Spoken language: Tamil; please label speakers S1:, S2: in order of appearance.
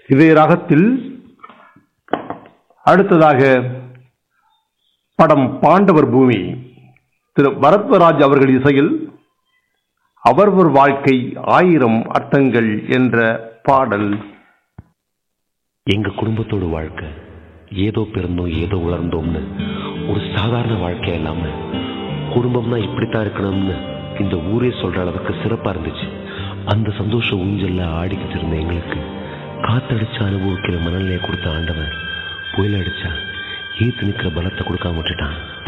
S1: இதே ராகத்தில் அடுத்ததாக படம் பாண்டவர் பூமி திரு பரத்வராஜ் அவர்கள் இசையில் அவரவர் வாழ்க்கை ஆயிரம் அர்த்தங்கள் என்ற பாடல்
S2: எங்க குடும்பத்தோட வாழ்க்கை ஏதோ பிறந்தோம் ஏதோ உலர்ந்தோம்னு ஒரு சாதாரண வாழ்க்கை இல்லாம குடும்பம்னா இப்படித்தான் இருக்கணும்னு இந்த ஊரே சொல்ற அளவுக்கு சிறப்பா இருந்துச்சு அந்த சந்தோஷ ஊஞ்சல்ல ஆடிக்கிட்டு இருந்த எங்களுக்கு காத்தடிச்சு அனுபவிக்கிற மனநிலையை கொடுத்த ஆண்டவன் புயல் அடிச்சா ஏத்து நிக்கிற பலத்தை கொடுக்காம விட்டுட்டான்